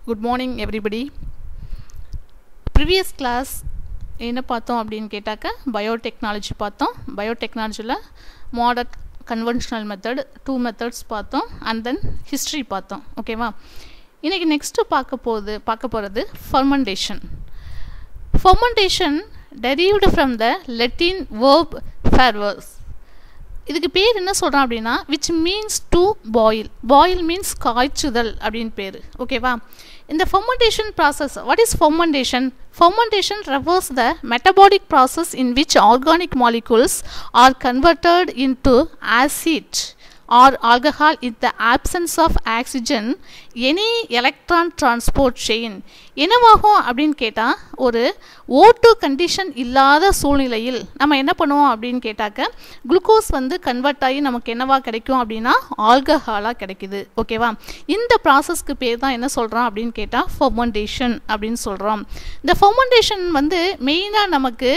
good morning everybody previous class என்ன பார்த்தோம் அப்படின்னு கேட்டாக்க பயோடெக்னாலஜி பார்த்தோம் பயோடெக்னாலஜியில் modern conventional method two methods பார்த்தோம் அண்ட் தென் ஹிஸ்ட்ரி பார்த்தோம் ஓகேவா இன்றைக்கி நெக்ஸ்ட்டு பார்க்க போகுது பார்க்க போகிறது fermentation fermentation derived from the Latin verb ஃபேர்வர்ஸ் இதுக்கு பேர் என்ன சொல்கிறோம் அப்படின்னா which means to boil boil means காய்ச்சுதல் அப்படின்னு பேர் ஓகேவா இந்த fermentation process what is fermentation fermentation refers the metabolic process in which organic molecules are converted into acid or alcohol in the absence of oxygen any electron transport chain என்னவாகும் அப்படின்னு கேட்டால் ஒரு ஓட்டு கண்டிஷன் இல்லாத சூழ்நிலையில் நம்ம என்ன பண்ணுவோம் அப்படின்னு கேட்டாக்க குளுக்கோஸ் வந்து கன்வெர்ட் ஆகி நமக்கு என்னவா கிடைக்கும் அப்படின்னா ஆல்கஹாலாக கிடைக்குது ஓகேவா இந்த ப்ராசஸ்க்கு பேர் தான் என்ன சொல்கிறோம் அப்படின்னு கேட்டால் ஃபர்மெண்டேஷன் அப்படின்னு சொல்கிறோம் இந்த ஃபர்மெண்டேஷன் வந்து மெயினாக நமக்கு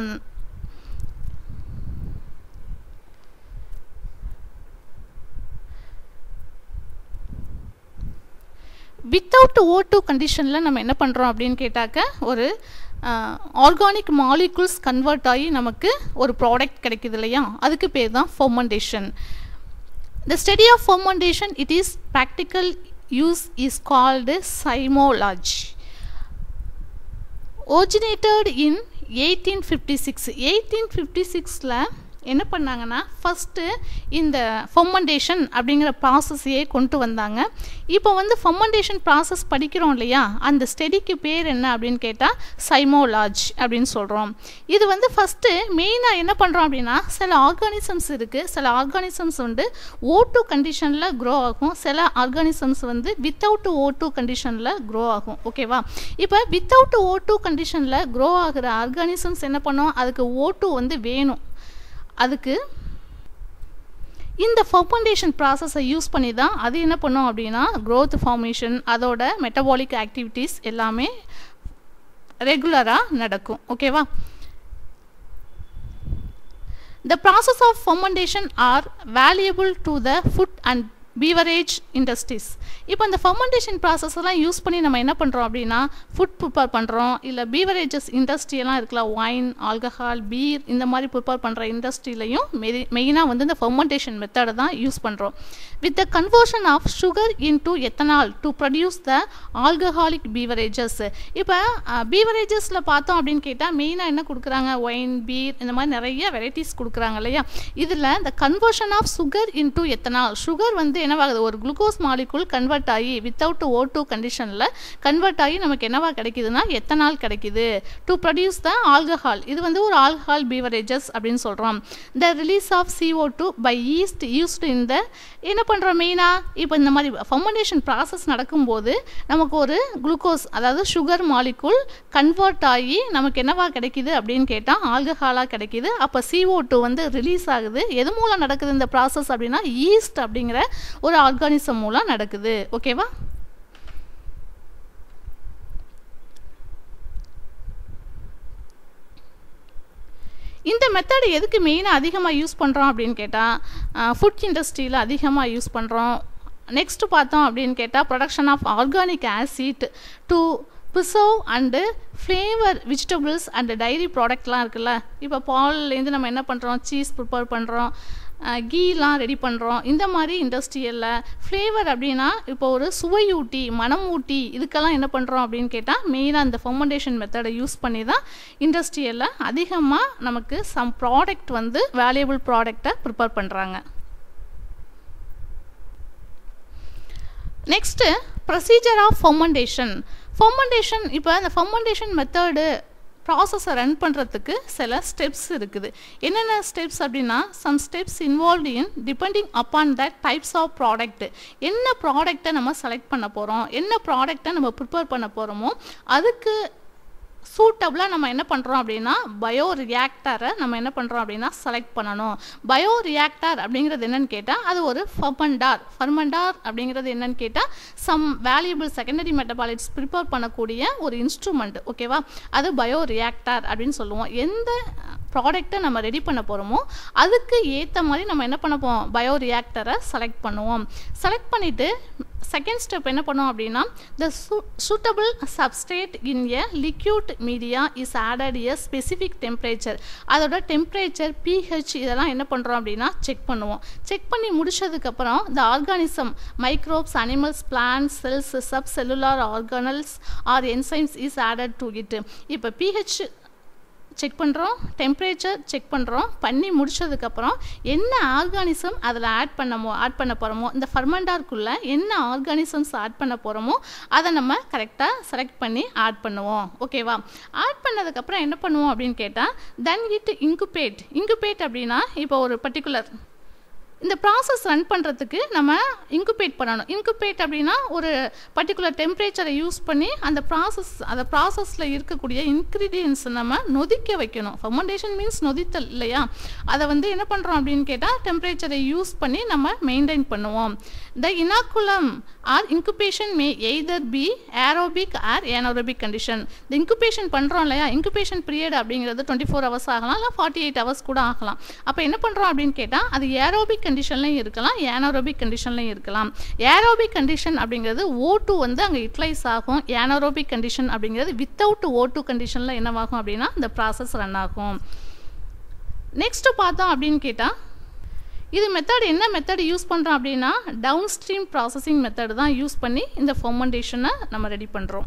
வித்தவுட் ஓ டூ கண்டிஷனில் நம்ம என்ன பண்ணுறோம் அப்படின்னு கேட்டாக்க ஒரு ஆர்கானிக் மாலிகுல்ஸ் கன்வெர்ட் ஆகி நமக்கு ஒரு ப்ராடக்ட் கிடைக்குது இல்லையா அதுக்கு பேர் தான் fermentation the study of fermentation it is practical use is called zymology originated in eighteen fifty six eighteen fifty சிக்ஸில் என்ன பண்ணாங்கன்னா ஃபஸ்ட்டு இந்த ஃபர்மெண்டேஷன் அப்படிங்கிற ப்ராசஸையே கொண்டு வந்தாங்க இப்போ வந்து ஃபர்மெண்டேஷன் ப்ராசஸ் படிக்கிறோம் இல்லையா அந்த ஸ்டெடிக்கு பேர் என்ன அப்படின்னு கேட்டால் சைமோலாஜ் அப்படின்னு சொல்கிறோம் இது வந்து ஃபஸ்ட்டு மெயினாக என்ன பண்ணுறோம் அப்படின்னா சில ஆர்கானிசம்ஸ் இருக்குது சில ஆர்கானிசம்ஸ் வந்து ஓ டூ கண்டிஷனில் க்ரோ ஆகும் சில ஆர்கானிசம்ஸ் வந்து வித்தவுட் ஓ டூ கண்டிஷனில் க்ரோ ஆகும் ஓகேவா இப்போ வித்தவுட் ஓ டூ கண்டிஷனில் க்ரோ ஆகிற ஆர்கானிசம்ஸ் என்ன பண்ணோம் அதுக்கு ஓ டூ வந்து வேணும் அதுக்கு இந்த ஃபர்மெண்டேஷன் ப்ராசஸை யூஸ் பண்ணி தான் அது என்ன பண்ணும் அப்படின்னா க்ரோத் ஃபார்மேஷன் அதோட மெட்டபாலிக் ஆக்டிவிட்டீஸ் எல்லாமே ரெகுலராக நடக்கும் ஓகேவா The process of fermentation are valuable to the food and beverage industries இப்போ இந்த ஃபர்மெண்டேஷன் ப்ராசஸ் எல்லாம் யூஸ் பண்ணி நம்ம என்ன பண்ணுறோம் அப்படின்னா ஃபுட் ப்ரிப்பேர் பண்ணுறோம் இல்லை பீவரேஜஸ் இண்டஸ்ட்ரியெல்லாம் இருக்குல்ல ஒயின் ஆல்கஹால் பீர் இந்த மாதிரி ப்ரிப்பேர் பண்ணுற இண்டஸ்ட்ரியிலையும் மெரி மெயினாக வந்து இந்த ஃபர்மெண்டேஷன் மெத்தடை தான் யூஸ் பண்ணுறோம் with the conversion of sugar into ethanol to produce the alcoholic beverages இப்போ பீவரேஜஸில் பார்த்தோம் அப்படின்னு கேட்டால் மெயினாக என்ன கொடுக்குறாங்க ஒயின் பீர் இந்த மாதிரி நிறைய வெரைட்டிஸ் கொடுக்குறாங்க இல்லையா இதில் இந்த conversion of sugar into ethanol sugar வந்து என்னவாகுது ஒரு குளுக்கோஸ் மாலிகுல் கன்வெர்ட் ஆகி வித்தவுட் ஓ டூ கண்டிஷனில் கன்வெர்ட் ஆகி நமக்கு என்னவா கிடைக்குதுன்னா எத்தனால் கிடைக்குது டு ப்ரொடியூஸ் த ஆல்கஹால் இது வந்து ஒரு ஆல்கஹால் பீவரேஜஸ் அப்படின்னு சொல்கிறோம் the release of CO two by yeast used இந்த என்ன பண்ணுறோம் மெயினாக இப்போ இந்த மாதிரி ஃபர்மெண்டேஷன் ப்ராசஸ் நடக்கும்போது நமக்கு ஒரு குளுக்கோஸ் அதாவது சுகர் மாலிகுல் கன்வெர்ட் ஆகி நமக்கு என்னவா கிடைக்குது அப்படின்னு கேட்டால் ஆல்கஹாலாக கிடைக்குது அப்போ சிஓ டூ வந்து ரிலீஸ் ஆகுது எது மூலம் நடக்குது இந்த ப்ராசஸ் அப்படின்னா ஈஸ்ட் அப்படிங்கிற ஒரு ஆர்கானிசம் மூலம் நடக்குது ஓகேவா இந்த மெத்தடு எதுக்கு மெயினாக அதிகமாக யூஸ் பண்ணுறோம் அப்படின்னு கேட்டால் ஃபுட் இண்டஸ்ட்ரியில் அதிகமாக யூஸ் பண்ணுறோம் நெக்ஸ்ட் பார்த்தோம் அப்படின்னு கேட்டால் production of organic acid to preserve and flavour vegetables and dairy ப்ராடக்ட்லாம் இருக்குல்ல இப்போ பால்லேருந்து நம்ம என்ன பண்ணுறோம் சீஸ் ப்ரிப்பேர் பண்ணுறோம் கீலாம் ரெடி பண்ணுறோம் இந்த மாதிரி இண்டஸ்ட்ரியலில் ஃப்ளேவர் அப்படின்னா இப்போ ஒரு சுவையூட்டி மனம் ஊட்டி இதுக்கெல்லாம் என்ன பண்ணுறோம் அப்படின்னு கேட்டால் மெயினாக இந்த ஃபர்மெண்டேஷன் மெத்தடை யூஸ் பண்ணி தான் இண்டஸ்ட்ரியலில் அதிகமாக நமக்கு சம் ப்ராடக்ட் வந்து வேல்யூபிள் ப்ராடக்டை ப்ரிப்பேர் பண்ணுறாங்க next procedure of fermentation fermentation இப்போ இந்த ஃபர்மெண்டேஷன் மெத்தடு ப்ராசஸை ரன் பண்ணுறதுக்கு சில ஸ்டெப்ஸ் இருக்குது என்னென்ன ஸ்டெப்ஸ் அப்படின்னா some steps involve in depending upon that types of product என்ன ப்ராடக்டை நம்ம செலக்ட் பண்ண போகிறோம் என்ன ப்ராடக்டை நம்ம ப்ரிப்பேர் பண்ண போகிறோமோ அதுக்கு சூட்டபிளாக நம்ம என்ன பண்ணுறோம் அப்படின்னா பயோ ரியாக்டரை நம்ம என்ன பண்ணுறோம் அப்படின்னா செலக்ட் பண்ணணும் பயோ ரியாக்டர் அப்படிங்கிறது என்னன்னு கேட்டால் அது ஒரு ஃபர்மண்டார் ஃபர்மண்டார் அப்படிங்கிறது என்னன்னு கேட்டால் some valuable secondary metabolites prepare பண்ணக்கூடிய ஒரு இன்ஸ்ட்ருமெண்ட் ஓகேவா அது பயோ ரியாக்டர் அப்படின்னு சொல்லுவோம் எந்த ப்ராடக்ட்டை நம்ம ரெடி பண்ண போகிறோமோ அதுக்கு ஏற்ற மாதிரி நம்ம என்ன பண்ண போவோம் பயோ ரியாக்டரை செலக்ட் பண்ணுவோம் செலக்ட் பண்ணிவிட்டு செகண்ட் ஸ்டெப் என்ன பண்ணோம் அப்படின்னா the suitable substrate in a liquid media is added a specific temperature அதோட டெம்பரேச்சர் பிஹெச் இதெல்லாம் என்ன பண்ணுறோம் அப்படின்னா செக் பண்ணுவோம் செக் பண்ணி முடிச்சதுக்கப்புறம் the organism microbes animals plants cells subcellular organelles or enzymes is added to it இப்போ pH check பண்ணுறோம் டெம்பரேச்சர் செக் பண்ணுறோம் பண்ணி முடிச்சதுக்கப்புறம் என்ன ஆர்கானிசம் அதில் ஆட் பண்ணமோ ஆட் பண்ண போகிறோமோ இந்த ஃபர்மெண்டாருக்குள்ளே என்ன ஆர்கானிசம்ஸ் ஆட் பண்ண போகிறோமோ அதை நம்ம கரெக்டாக செலக்ட் பண்ணி ஆட் பண்ணுவோம் ஓகேவா ஆட் பண்ணதுக்கப்புறம் என்ன பண்ணுவோம் அப்படின்னு கேட்டால் தென் இட் இன்குபேட் இன்குபேட் அப்படின்னா இப்போ ஒரு பர்டிகுலர் இந்த ப்ராசஸ் ரன் பண்ணுறதுக்கு நம்ம இன்குபேட் பண்ணணும் இன்குபேட் அப்படின்னா ஒரு பர்டிகுலர் டெம்பரேச்சரை யூஸ் பண்ணி அந்த ப்ராசஸ் அந்த ப்ராசஸில் இருக்கக்கூடிய இன்க்ரீடியன்ஸ் நம்ம நொதிக்க வைக்கணும் ஃபர்மெண்டேஷன் மீன்ஸ் நொதித்தல் இல்லையா அதை வந்து என்ன பண்ணுறோம் அப்படின்னு கேட்டால் டெம்பரேச்சரை யூஸ் பண்ணி நம்ம மெயின்டைன் பண்ணுவோம் the inoculum or incubation may either be aerobic or anaerobic condition இந்த இன்குபேஷன் பண்ணுறோம் இல்லையா இன்குபேஷன் பீரியட் அப்படிங்கிறது டுவெண்ட்டி ஃபோர் ஹவர்ஸ் ஆகலாம் இல்லை ஃபார்ட்டி எயிட் ஹவர்ஸ் கூட ஆகலாம் அப்போ என்ன பண்ணுறோம் அப்படின்னு கேட்டால் அது ஏரோபிக் கண்டிஷன்லையும் இருக்கலாம் ஏனோரோபிக் கண்டிஷன்லையும் இருக்கலாம் ஏரோபிக் கண்டிஷன் அப்படிங்கிறது ஓ டூ வந்து அங்கே யூட்டிலைஸ் ஆகும் ஏனோரோபிக் கண்டிஷன் அப்படிங்கிறது வித்தவுட் ஓ டூ கண்டிஷனில் என்னவாகும் அப்படின்னா இந்த ப்ராசஸ் ரன் ஆகும் நெக்ஸ்ட்டு பார்த்தோம் அப்படின்னு கேட்டால் இது மெத்தட் என்ன மெத்தட் யூஸ் பண்ணுறோம் அப்படின்னா டவுன் ஸ்ட்ரீம் ப்ராசஸிங் மெத்தட் தான் யூஸ் பண்ணி இந்த ஃபர்மெண்டேஷனை நம்ம ரெடி பண்ணுறோம்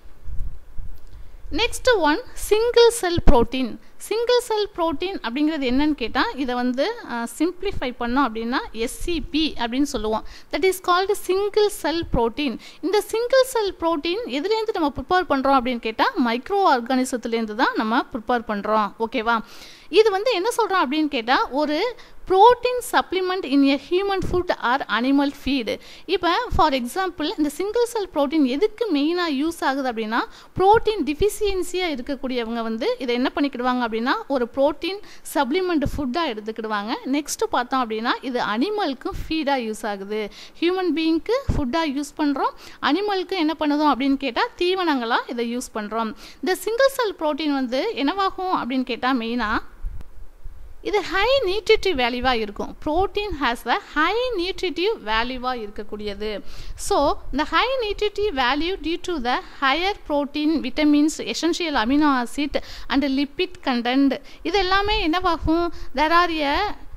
next one single cell protein single cell protein அப்படிங்கிறது என்னன்னு கேட்டால் இதை வந்து சிம்பிளிஃபை பண்ணோம் அப்படின்னா எஸ்சிபி அப்படின்னு சொல்லுவோம் that is called single cell protein இந்த சிங்கிள் செல் ப்ரோட்டீன் எதுலேருந்து நம்ம ப்ரிப்பேர் பண்ணுறோம் அப்படின்னு கேட்டால் மைக்ரோ ஆர்கானிசத்துலேருந்து தான் நம்ம ப்ரிப்பேர் பண்ணுறோம் ஓகேவா இது வந்து என்ன சொல்கிறோம் அப்படின்னு கேட்டால் ஒரு protein supplement in a human food or animal feed இப்போ ஃபார் எக்ஸாம்பிள் இந்த சிங்கிள் செல் ப்ரோட்டீன் எதுக்கு மெயினாக யூஸ் ஆகுது அப்படின்னா ப்ரோட்டீன் டிஃபிஷியன்சியாக இருக்கக்கூடியவங்க வந்து இதை என்ன பண்ணிக்கிடுவாங்க அப்படின்னா ஒரு ப்ரோட்டீன் சப்ளிமெண்ட் ஃபுட்டாக எடுத்துக்கிடுவாங்க நெக்ஸ்ட்டு பார்த்தோம் அப்படின்னா இது அனிமலுக்கும் ஃபீடாக யூஸ் ஆகுது ஹியூமன் பீயிங்க்கு ஃபுட்டாக யூஸ் பண்ணுறோம் அனிமலுக்கு என்ன பண்ணுதோம் அப்படின்னு கேட்டால் தீவனங்களாக இதை யூஸ் பண்ணுறோம் இந்த சிங்கிள் செல் ப்ரோட்டீன் வந்து என்னவாகும் அப்படின்னு கேட்டால் மெயினாக இது ஹை நியூட்ரிட்டிவ் வேல்யூவாக இருக்கும் protein has the high nutritive வேல்யூவாக இருக்கக்கூடியது ஸோ இந்த high nutritive value due to the higher protein vitamins essential amino acid and lipid content இது எல்லாமே என்னவாகும் there are a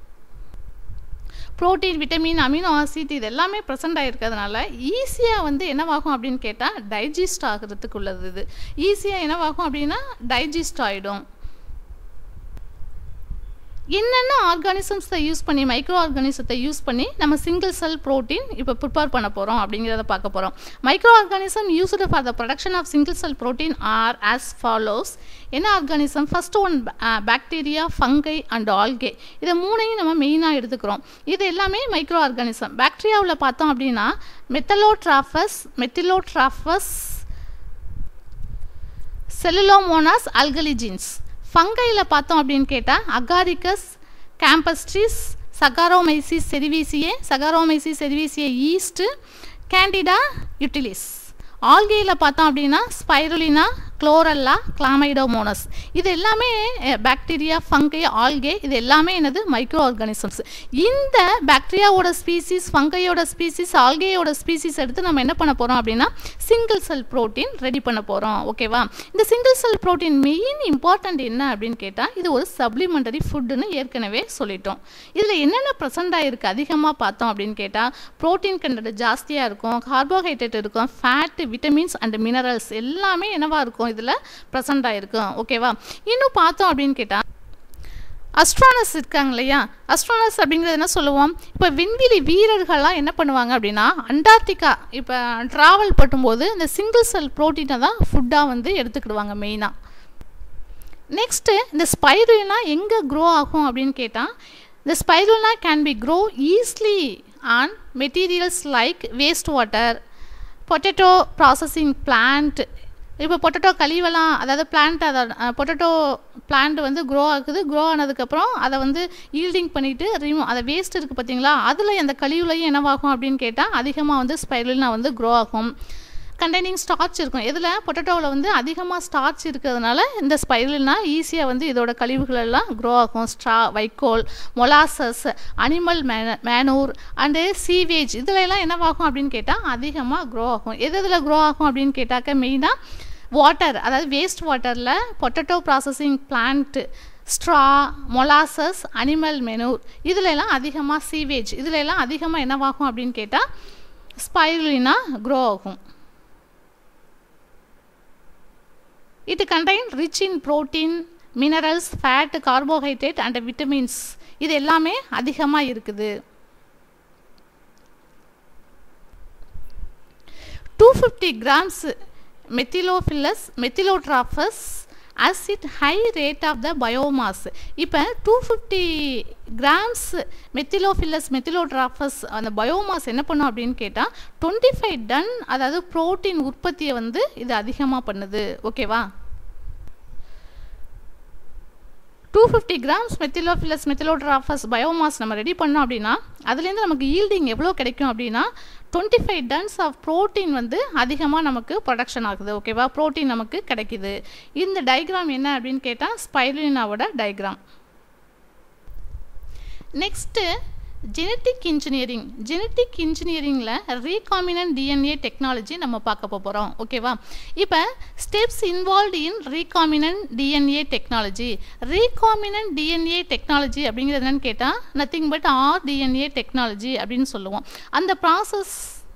protein vitamin amino acid இது எல்லாமே ப்ரெசென்ட் ஆகிருக்கிறதுனால ஈஸியாக வந்து என்னவாகும் அப்படின்னு கேட்டால் டைஜஸ்ட் ஆகிறதுக்கு உள்ளது இது ஈஸியாக என்னவாகும் அப்படின்னா டைஜஸ்ட் ஆகிடும் என்னென்ன ஆர்கானிசம்ஸை யூஸ் பண்ணி மைக்ரோ ஆர்கானிசத்தை யூஸ் பண்ணி நம்ம சிங்கிள் செல் ப்ரோட்டீன் இப்போ ப்ரிப்பேர் பண்ண போகிறோம் அப்படிங்கிறத பார்க்க போகிறோம் microorganism used for the production of single cell protein are as follows என்ன organism first one bacteria fungi and algae இதை மூணையும் நம்ம மெயினாக எடுத்துக்கிறோம் இது எல்லாமே மைக்ரோ ஆர்கானிசம் பாக்டீரியாவில் பார்த்தோம் அப்படின்னா மெத்தலோட்ராஃபஸ் மெத்திலோட்ராஃபஸ் செல்லுலோமோனாஸ் அல்கலிஜின்ஸ் ஃபங்கையில் பார்த்தோம் அப்படின்னு கேட்டால் அகாரிக்கஸ் கேம்பஸ்ட்ரிஸ் சகாரோமைசிஸ் செரிவிசியே சகாரோமைசிஸ் செரிவிசியே ஈஸ்ட்டு கேண்டிடா யூட்டிலிஸ் ஆல்கேயில் பார்த்தோம் அப்படின்னா ஸ்பைருலினா குளோரல்லா கிளாமைடோமோனஸ் இது எல்லாமே பாக்டீரியா ஃபங்கை ஆல்கே இது எல்லாமே என்னது மைக்ரோ ஆர்கானிசம்ஸ் இந்த பாக்டீரியாவோட ஸ்பீசிஸ் ஃபங்கையோட ஸ்பீசிஸ் ஆல்கேயோட ஸ்பீசிஸ் எடுத்து நம்ம என்ன பண்ண போகிறோம் அப்படின்னா சிங்கிள் செல் ப்ரோட்டீன் ரெடி பண்ண போகிறோம் ஓகேவா இந்த single cell protein main important என்ன அப்படின்னு கேட்டால் இது ஒரு சப்ளிமெண்டரி ஃபுட்டுன்னு ஏற்கனவே சொல்லிட்டோம் இதில் என்னென்ன ப்ரெசண்ட் ஆகிருக்கு அதிகமாக பார்த்தோம் அப்படின்னு கேட்டால் ப்ரோட்டீன் கண்டென்ட் ஜாஸ்தியாக இருக்கும் கார்போஹைட்ரேட் இருக்கும் ஃபேட் விட்டமின்ஸ் அண்ட் மினரல்ஸ் எல்லாமே என்னவாக இருக்கும் இதில் ப்ரெசண்ட் ஆகிருக்கும் ஓகேவா இன்னும் பார்த்தோம் அப்படின்னு கேட்டால் அஸ்ட்ரானஸ் இருக்காங்க இல்லையா அஸ்ட்ரானஸ் அப்படிங்கிறது என்ன சொல்லுவோம் இப்போ விண்வெளி வீரர்கள்லாம் என்ன பண்ணுவாங்க அப்படின்னா அண்டார்டிகா இப்போ ட்ராவல் பண்ணும்போது இந்த சிங்கிள் செல் ப்ரோட்டீனை தான் ஃபுட்டாக வந்து எடுத்துக்கிடுவாங்க மெயினாக நெக்ஸ்ட்டு இந்த ஸ்பைருனா எங்கே க்ரோ ஆகும் அப்படின்னு கேட்டால் இந்த spirulina can be grow easily on materials like waste water potato processing plant இப்போ பொட்டேட்டோ கழிவெல்லாம் அதாவது பிளான்ட் அதை பொட்டேட்டோ பிளான்ட் வந்து க்ரோ ஆகுது க்ரோ ஆனதுக்கப்புறம் அதை வந்து ஈல்டிங் பண்ணிவிட்டு ரிமூவ் அதை வேஸ்ட் இருக்குது பார்த்தீங்களா அதில் அந்த கழிவுலையும் என்னவாகும் அப்படின்னு கேட்டால் அதிகமாக வந்து ஸ்பைரல்னா வந்து க்ரோ ஆகும் கண்டெய்னிங் ஸ்டார்ச் இருக்கும் இதில் பொட்டேட்டோவில் வந்து அதிகமாக ஸ்டார்ச் இருக்கிறதுனால இந்த ஸ்பைரல்னா ஈஸியாக வந்து இதோட கழிவுகள் எல்லாம் க்ரோ ஆகும் ஸ்ட்ரா வைக்கோல் molasses animal mane manure and sewage இதில் எல்லாம் என்னவாகும் அப்படின்னு கேட்டால் அதிகமாக க்ரோ ஆகும் எது இதில் க்ரோ ஆகும் அப்படின்னு கேட்டாக்க மெயினாக வாட்டர் அதாவது வேஸ்ட் வாட்டரில் potato processing plant straw molasses animal manure இதில் எல்லாம் அதிகமாக சீவேஜ் இதில் எல்லாம் அதிகமாக என்னவாகும் அப்படின்னு கேட்டால் ஸ்பைருலினா க்ரோ ஆகும் it contain rich in protein minerals fat carbohydrate and vitamins இது எல்லாமே அதிகமாக இருக்குது two fifty grams Methylophilus methylotrophus acid high rate of the biomass இப்போ two fifty grams Methylophilus methylotrophus அந்த பயோமாஸ் என்ன பண்ணும் அப்படின்னு கேட்டால் டுவெண்ட்டி ஃபைவ் டன் அதாவது ப்ரோட்டீன் உற்பத்தியை வந்து இது அதிகமாக பண்ணுது ஓகேவா two fifty grams Methylophilus methylotrophus biomass நம்ம ரெடி பண்ணோம் அப்படின்னா அதுலேருந்து நமக்கு ஈல்டிங் எவ்வளோ கிடைக்கும் அப்படின்னா twenty five tons of protein வந்து அதிகமாக நமக்கு ப்ரொடக்ஷன் ஆகுது ஓகேவா ப்ரோட்டீன் நமக்கு கிடைக்குது இந்த டயக்ராம் என்ன அப்படின்னு கேட்டால் ஸ்பைருலினாவோட diagram next genetic engineering genetic இன்ஜினியரிங்கில் ரீகாமினன்ட் டிஎன்ஏ டெக்னாலஜி நம்ம பார்க்க போகிறோம் ஓகேவா இப்போ steps involved in recombinant DNA technology recombinant DNA technology அப்படிங்கிறது என்னன்னு கேட்டால் nothing but R DNA technology அப்படின்னு சொல்லுவோம் அந்த ப்ராசஸ்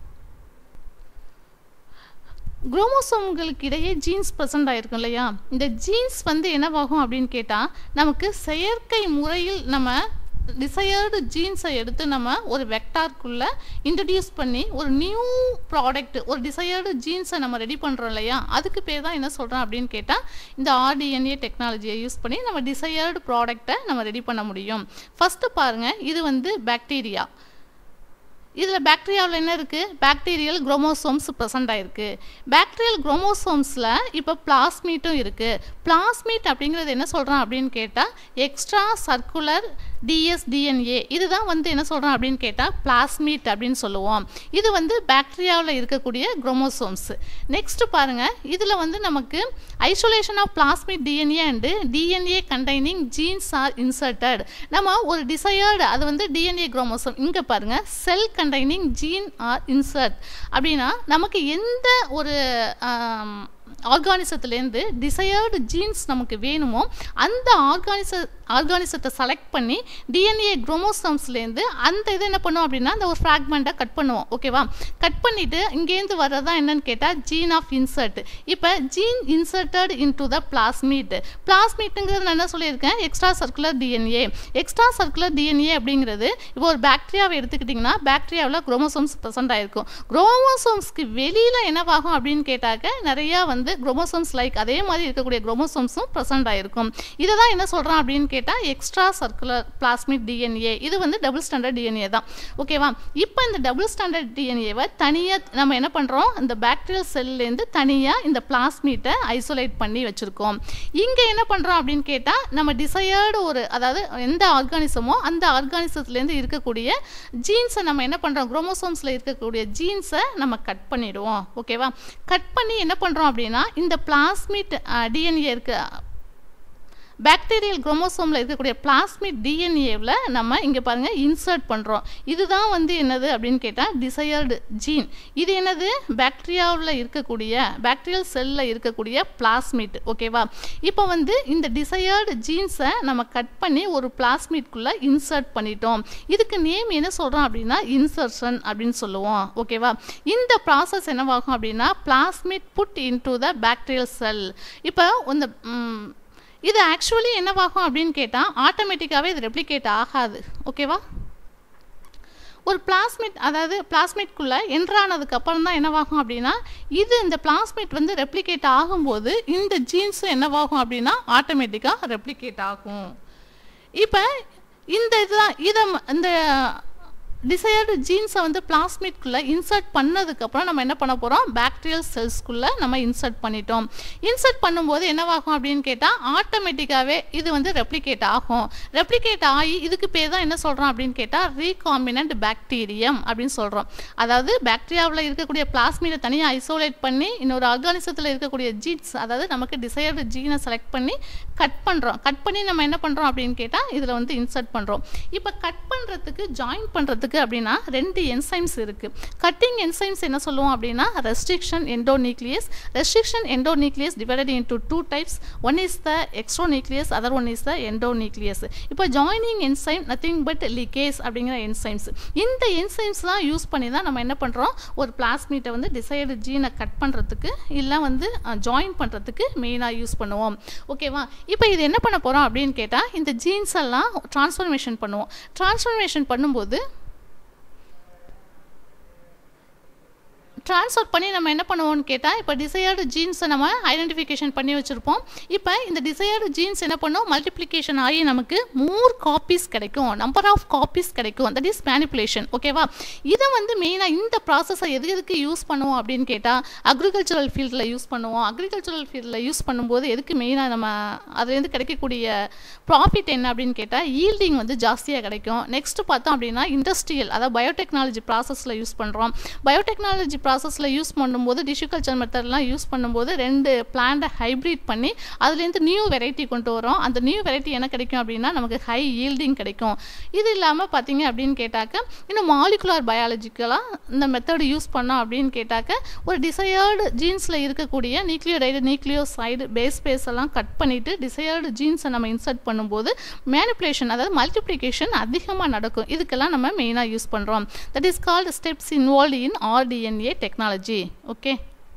குரோமோசோம்களுக்கு இடையே ஜீன்ஸ் ப்ரெசண்ட் ஆகிருக்கும் இல்லையா இந்த ஜீன்ஸ் வந்து என்னவாகும் அப்படின்னு கேட்டால் நமக்கு செயற்கை முறையில் நம்ம டிசையர்டு ஜீன்ஸை எடுத்து நம்ம ஒரு வெக்டார்க்குள்ளே இன்ட்ரடியூஸ் பண்ணி ஒரு நியூ ப்ராடக்ட் ஒரு டிசையர்டு ஜீன்ஸை நம்ம ரெடி பண்ணுறோம் இல்லையா அதுக்கு பேர் தான் என்ன சொல்கிறோம் அப்படின்னு கேட்டால் இந்த ஆர்டிஎன்ஏ டெக்னாலஜியை யூஸ் பண்ணி நம்ம டிசையர்டு ப்ராடக்டை நம்ம ரெடி பண்ண முடியும் ஃபஸ்ட்டு பாருங்கள் இது வந்து பாக்டீரியா இதில் பாக்டீரியாவில் என்ன இருக்குது பாக்டீரியல் குரோமோசோம்ஸ் ப்ரெசண்ட் ஆகிருக்கு பாக்டீரியல் குரோமோசோம்ஸில் இப்போ பிளாஸ்மீட்டும் இருக்குது பிளாஸ்மீட் அப்படிங்கிறது என்ன சொல்கிறான் அப்படின்னு கேட்டால் எக்ஸ்ட்ரா சர்க்குலர் டிஎஸ்டிஎன்ஏ இதுதான் வந்து என்ன சொல்கிறோம் அப்படின்னு கேட்டால் பிளாஸ்மீட் அப்படின்னு சொல்லுவோம் இது வந்து பாக்டீரியாவில் இருக்கக்கூடிய குரோமோசோம்ஸ் நெக்ஸ்ட் பாருங்கள் இதில் வந்து நமக்கு isolation of plasmid DNA and DNA containing genes are inserted நம்ம ஒரு டிசையர்டு அது வந்து டிஎன்ஏ குரோமோசோம் இங்கே பாருங்கள் cell containing gene are insert அப்படின்னா நமக்கு எந்த ஒரு ஆர்கானிசத்துலேருந்து டிசையர்டு ஜீன்ஸ் நமக்கு வேணுமோ அந்த ஆர்கானிச ஆர்கானிசத்தை செலக்ட் பண்ணி டிஎன்ஏ குரோமோசோம்ஸ்லேருந்து அந்த இதை என்ன பண்ணுவோம் அப்படின்னா அந்த ஒரு ஃப்ராக்மெண்ட்டை கட் பண்ணுவோம் ஓகேவா கட் பண்ணிவிட்டு இங்கேருந்து வர்றதா என்னன்னு கேட்டால் ஜீன் ஆஃப் இன்சர்ட் இப்போ gene inserted into the plasmid பிளாஸ்மீட்டுங்கிறது நான் என்ன சொல்லியிருக்கேன் extra circular DNA extra circular DNA அப்படிங்கிறது இப்போ ஒரு பாக்டீரியாவை எடுத்துக்கிட்டிங்கன்னா பாக்டீரியாவில் குரோமோசோம்ஸ் ப்ரெசென்ட் ஆகிருக்கும் குரோமோசோம்ஸ்க்கு வெளியில் என்னவாகும் அப்படின்னு கேட்டாக்க நிறையா வந்து குரோமோசோம்ஸ் லைக் அதே மாதிரி இருக்கக்கூடிய குரோமோசோம்ஸும் ப்ரெசென்ட் ஆகிருக்கும் இதை தான் என்ன சொல்கிறான் அப்படின்னு கேட்டால் எக்ஸ்ட்ரா சர்க்குலர் பிளாஸ்மிக் டிஎன்ஏ இது வந்து டபுள் ஸ்டாண்டர்ட் டிஎன்ஏ தான் ஓகேவா இப்போ இந்த டபுள் ஸ்டாண்டர்ட் டிஎன்ஏவை தனியாக நம்ம என்ன பண்ணுறோம் இந்த பாக்டீரியல் செல்லேருந்து தனியாக இந்த பிளாஸ்மீட்டை ஐசோலேட் பண்ணி வச்சுருக்கோம் இங்கே என்ன பண்ணுறோம் அப்படின்னு கேட்டால் நம்ம டிசையர்டு ஒரு அதாவது எந்த ஆர்கானிசமோ அந்த ஆர்கானிசத்துலேருந்து இருக்கக்கூடிய ஜீன்ஸை நம்ம என்ன பண்ணுறோம் குரோமோசோம்ஸில் இருக்கக்கூடிய ஜீன்ஸை நம்ம கட் பண்ணிடுவோம் ஓகேவா கட் பண்ணி என்ன பண்ணுறோம் அப்படின்னா இந்த பிளாஸ்மிட் டிஎன்ஏ இருக்கு பாக்டீரியல் குரோமோசோமில் இருக்கக்கூடிய பிளாஸ்மிக் டிஎன்ஏவில் நம்ம இங்கே பாருங்கள் இன்சர்ட் பண்ணுறோம் இதுதான் வந்து என்னது அப்படின்னு கேட்டால் டிசையர்டு ஜீன் இது என்னது பாக்டீரியாவில் இருக்கக்கூடிய பாக்டீரியல் செல்லில் இருக்கக்கூடிய பிளாஸ்மிட் ஓகேவா இப்போ வந்து இந்த டிசையர்டு ஜீன்ஸை நம்ம கட் பண்ணி ஒரு பிளாஸ்மிட்குள்ளே இன்சர்ட் பண்ணிட்டோம் இதுக்கு நேம் என்ன சொல்கிறோம் அப்படின்னா இன்சர்ஷன் அப்படின்னு சொல்லுவோம் ஓகேவா இந்த ப்ராசஸ் என்னவாகும் அப்படின்னா plasmid put into the bacterial cell இப்போ இந்த இது ஆக்சுவலி என்னவாகும் அப்படின்னு கேட்டால் ஆட்டோமேட்டிக்காகவே இது ரெப்ளிகேட் ஆகாது ஓகேவா ஒரு பிளாஸ்மிட் அதாவது பிளாஸ்மிட்குள்ளே என்ட்ரானதுக்கு அப்புறம் தான் என்னவாகும் அப்படின்னா இது இந்த பிளாஸ்மிட் வந்து ரெப்ளிகேட் ஆகும்போது இந்த ஜீன்ஸும் என்னவாகும் அப்படின்னா ஆட்டோமேட்டிக்காக ரெப்ளிகேட் ஆகும் இப்போ இந்த இதுதான் இதை இந்த டிசையர்டு ஜீன்ஸை வந்து பிளாஸ்மிட்குள்ளே இன்சர்ட் பண்ணதுக்கப்புறம் நம்ம என்ன பண்ண போகிறோம் பாக்டீரியல் செல்ஸ்க்குள்ளே நம்ம இன்சர்ட் பண்ணிட்டோம் இன்சர்ட் பண்ணும்போது என்னவாகும் அப்படின்னு கேட்டால் ஆட்டோமேட்டிக்காகவே இது வந்து ரெப்ளிகேட் ஆகும் ரெப்ளிகேட் ஆகி இதுக்கு பேர் தான் என்ன சொல்கிறோம் அப்படின்னு கேட்டால் ரீகாம்பினன்ட் பாக்டீரியம் அப்படின்னு சொல்கிறோம் அதாவது பாக்டீரியாவில் இருக்கக்கூடிய பிளாஸ்மிடை தனியாக ஐசோலேட் பண்ணி இன்னொரு ஆர்கானிசத்தில் இருக்கக்கூடிய ஜீன்ஸ் அதாவது நமக்கு டிசையர்டு ஜீனை செலக்ட் பண்ணி கட் பண்ணுறோம் கட் பண்ணி நம்ம என்ன பண்ணுறோம் அப்படின்னு கேட்டால் இதில் வந்து இன்சர்ட் பண்ணுறோம் இப்போ கட் பண்ணுறதுக்கு ஜாயின் பண்ணுறதுக்கு அப்படின்னா ரெண்டு என்சைம்ஸ் இருக்குது கட்டிங் என்சைம்ஸ் என்ன சொல்லுவோம் அப்படின்னா restriction endonuclease restriction endonuclease divided into two types one is the exonuclease other one is the endonuclease இப்போ joining enzyme nothing but ligase அப்படிங்கிற என்சைம்ஸ் இந்த என்சைம்ஸ்லாம் யூஸ் பண்ணி தான் நம்ம என்ன பண்ணுறோம் ஒரு பிளாஸ்மீட்டை வந்து டிசைடு ஜீனை கட் பண்ணுறதுக்கு இல்லை வந்து ஜாயின் பண்ணுறதுக்கு மெயினாக யூஸ் பண்ணுவோம் ஓகேவா இப்போ இது என்ன பண்ண போகிறோம் அப்படின்னு கேட்டால் இந்த ஜீன்ஸ் எல்லாம் ட்ரான்ஸ்ஃபர்மேஷன் பண்ணுவோம் ட்ரான்ஸ்ஃபர்மேஷன் பண்ணும்போது ட்ரான்ஸ்ஃபர் பண்ணி நம்ம என்ன பண்ணுவோம்னு கேட்டால் இப்போ டிசையர்டு ஜீன்ஸை நம்ம ஐடென்டிஃபிகேஷன் பண்ணி வச்சுருப்போம் இப்போ இந்த டிசையர்டு ஜீன்ஸ் என்ன பண்ணும் மல்டிப்ளிகேஷன் ஆகி நமக்கு மோர் காப்பீஸ் கிடைக்கும் நம்பர் ஆஃப் காப்பீஸ் கிடைக்கும் தட் இஸ் மேனிப்புலேஷன் ஓகேவா இதை வந்து மெயினாக இந்த ப்ராசஸை எது எதுக்கு யூஸ் பண்ணுவோம் அப்படின்னு கேட்டால் அக்ரிகல்ச்சரல் ஃபீல்டில் யூஸ் பண்ணுவோம் அக்ரிகல்ச்சரல் ஃபீல்டில் யூஸ் பண்ணும்போது எதுக்கு மெயினாக நம்ம அதுலேருந்து கிடைக்கக்கூடிய ப்ராஃபிட் என்ன அப்படின்னு கேட்டால் ஈல்டிங் வந்து ஜாஸ்தியாக கிடைக்கும் நெக்ஸ்ட்டு பார்த்தோம் அப்படின்னா இண்டஸ்ட்ரியல் அதாவது பயோடெக்னாலஜி ப்ராசஸில் யூஸ் பண்ணுறோம் பயோடெக்னாலஜி ப்ராசஸில் யூஸ் பண்ணும்போது டிஷ்யூ கல்ச்சர் மெத்தட்லாம் யூஸ் பண்ணும்போது ரெண்டு பிளான்ட்டை ஹைப்ரிட் பண்ணி அதுலேருந்து நியூ வெரைட்டி கொண்டு வரோம் அந்த நியூ வெரைட்டி என்ன கிடைக்கும் அப்படின்னா நமக்கு ஹை ஈல்டிங் கிடைக்கும் இது இல்லாமல் பார்த்தீங்க அப்படின்னு கேட்டாக்க இன்னும் மாலிகுலார் பயாலஜிக்கலாக இந்த மெத்தடு யூஸ் பண்ணோம் அப்படின்னு கேட்டாக்க ஒரு டிசையர்டு ஜீன்ஸில் இருக்கக்கூடிய நியூக்ளியோடைடு நியூக்ளியோசைடு பேஸ் பேஸ் எல்லாம் கட் பண்ணிவிட்டு டிசையர்டு ஜீன்ஸை நம்ம இன்சர்ட் பண்ணும்போது மேனிப்புலேஷன் அதாவது மல்டிப்ளிகேஷன் அதிகமாக நடக்கும் இதுக்கெல்லாம் நம்ம மெயினாக யூஸ் பண்ணுறோம் that is called steps involve in rDNA technology okay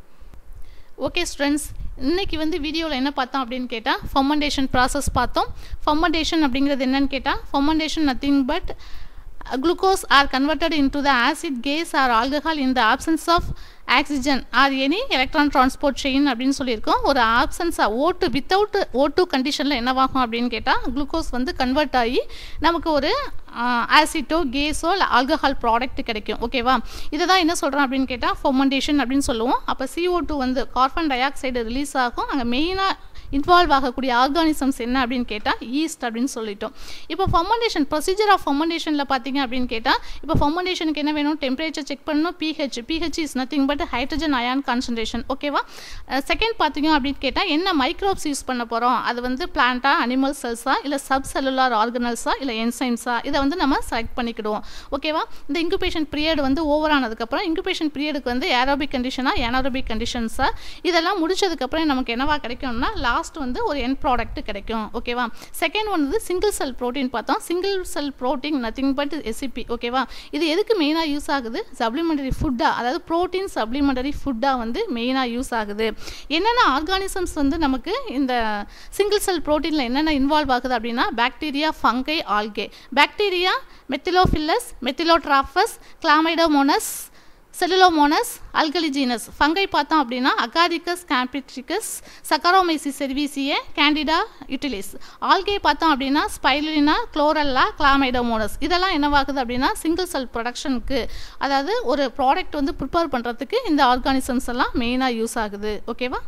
okay students இன்றைக்கி வந்து வீடியோவில் என்ன பார்த்தோம் அப்படின்னு கேட்டால் ஃபர்மெண்டேஷன் ப்ராசஸ் பார்த்தோம் ஃபர்மெண்டேஷன் அப்படிங்கிறது என்னன்னு கேட்டால் fermentation nothing but glucose are converted into the acid gas or alcohol in the absence of oxygen or any electron transport chain அப்படின்னு சொல்லியிருக்கோம் ஒரு ஆப்சன்ஸாக ஓட்டு வித்தவுட் ஓ டூ கண்டிஷனில் என்னவாகும் அப்படின்னு கேட்டால் குளுக்கோஸ் வந்து கன்வெர்ட் ஆகி நமக்கு ஒரு ஆசிட்டோ கேஸோ இல்லை ஆல்கஹால் ப்ராடக்ட் கிடைக்கும் ஓகேவா இதை தான் என்ன சொல்கிறோம் அப்படின்னு கேட்டால் ஃபொமெண்டேஷன் அப்படின்னு சொல்லுவோம் அப்போ சிஓ டூ வந்து கார்பன் டை ஆக்சைடு ரிலீஸ் ஆகும் அங்கே மெயினாக இன்வால்வ் ஆகக்கூடிய ஆர்கானிசம்ஸ் என்ன அப்படின்னு கேட்டால் ஈஸ்ட் அப்படின்னு சொல்லிட்டோம் இப்போ ஃபர்மெண்டேஷன் ப்ரொசீஜர் ஆஃப் ஃபர்மெண்டேஷனில் பார்த்தீங்க அப்படின்னு கேட்டால் இப்போ ஃபர்மெண்டேஷனுக்கு என்ன வேணும் டெம்பரேச்சர் செக் பண்ணணும் pH pH is nothing but hydrogen ion concentration ஓகேவா செகண்ட் பார்த்தீங்க அப்படின்னு கேட்டால் என்ன மைக்ரோப்ஸ் யூஸ் பண்ண போகிறோம் அது வந்து பிளான்ட்டா அனிமல் செல்ஸா இல்லை சப் செல்லுலார் ஆர்கனல்ஸா இல்லை என்சைம்ஸா இதை வந்து நம்ம செலக்ட் பண்ணிக்கிடுவோம் ஓகேவா இந்த இன்குபேஷன் பீரியட் வந்து ஓவர் ஆனதுக்கப்புறம் இன்குபேஷன் பீரியடுக்கு வந்து ஏரோபிக் கண்டிஷனா ஏனாரோபிக் கண்டிஷன்ஸா இதெல்லாம் முடிச்சதுக்கப்புறம் நமக்கு என்னவா கிடைக்கும்னா லாஸ்ட் வந்து ஒரு என் ப்ராடக்ட் கிடைக்கும் ஓகேவா செகண்ட் ஒன் வந்து சிங்கிள் செல் ப்ரோட்டீன் பார்த்தோம் single cell protein nothing but SCP ஓகேவா இது எதுக்கு மெயினாக யூஸ் ஆகுது சப்ளிமெண்டரி ஃபுட்டாக அதாவது ப்ரோட்டீன் சப்ளிமெண்டரி ஃபுட்டாக வந்து மெயினாக யூஸ் ஆகுது என்னென்ன ஆர்கானிசம்ஸ் வந்து நமக்கு இந்த சிங்கிள் செல் ப்ரோட்டீனில் என்னென்ன இன்வால்வ் ஆகுது அப்படின்னா bacteria fungi algae bacteria Methylophilus methylotrophus Chlamydomonas Cellulomonas Alcaligenes fungi பார்த்தோம் அப்படின்னா அகாரிக்கஸ் கேம்பிட்ரிகஸ் சக்கரோமைசிஸ் செர்வீசியே கேண்டிடா யூட்டிலிஸ் ஆல்கே பார்த்தோம் அப்படின்னா ஸ்பைலினா குளோரல்லா கிளாமைடோமோனஸ் இதெல்லாம் என்னவாகுது அப்படின்னா சிங்கிள் செல் ப்ரொடக்ஷனுக்கு அதாவது ஒரு ப்ராடக்ட் வந்து ப்ரிப்பேர் பண்ணுறதுக்கு இந்த ஆர்கானிசம்ஸ் எல்லாம் மெயினாக யூஸ் ஆகுது ஓகேவா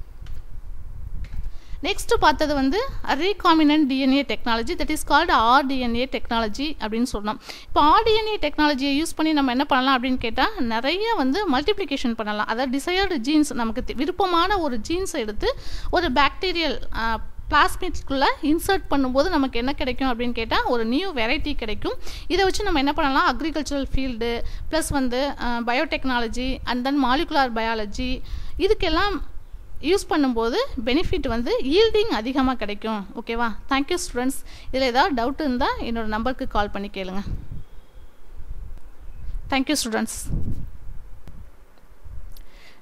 நெக்ஸ்ட் பார்த்தது வந்து recombinant DNA technology that is called rDNA technology அப்படின்னு சொன்னோம் இப்போ ஆர்டிஎன்ஏ டெக்னாலஜியை யூஸ் பண்ணி நம்ம என்ன பண்ணலாம் அப்படின்னு கேட்டால் நிறைய வந்து மல்டிப்ளிகேஷன் பண்ணலாம் அதாவது டிசையர்டு ஜீன்ஸ் நமக்கு விருப்பமான ஒரு ஜீன்ஸை எடுத்து ஒரு பாக்டீரியல் பிளாஸ்மிட்குள்ளே இன்சர்ட் பண்ணும்போது நமக்கு என்ன கிடைக்கும் அப்படின்னு கேட்டால் ஒரு நியூ வெரைட்டி கிடைக்கும் இதை வச்சு நம்ம என்ன பண்ணலாம் அக்ரிகல்ச்சரல் ஃபீல்டு ப்ளஸ் வந்து biotechnology and then molecular biology இதுக்கெல்லாம் யூஸ் பண்ணும்போது பெனிஃபிட் வந்து ஈல்டிங் அதிகமாக கிடைக்கும் ஓகேவா தேங்க்யூ ஸ்டூடெண்ட்ஸ் இதில் ஏதாவது டவுட் இருந்தால் என்னோடய நம்பருக்கு கால் பண்ணி கேளுங்க தேங்க்யூ ஸ்டூடெண்ட்ஸ்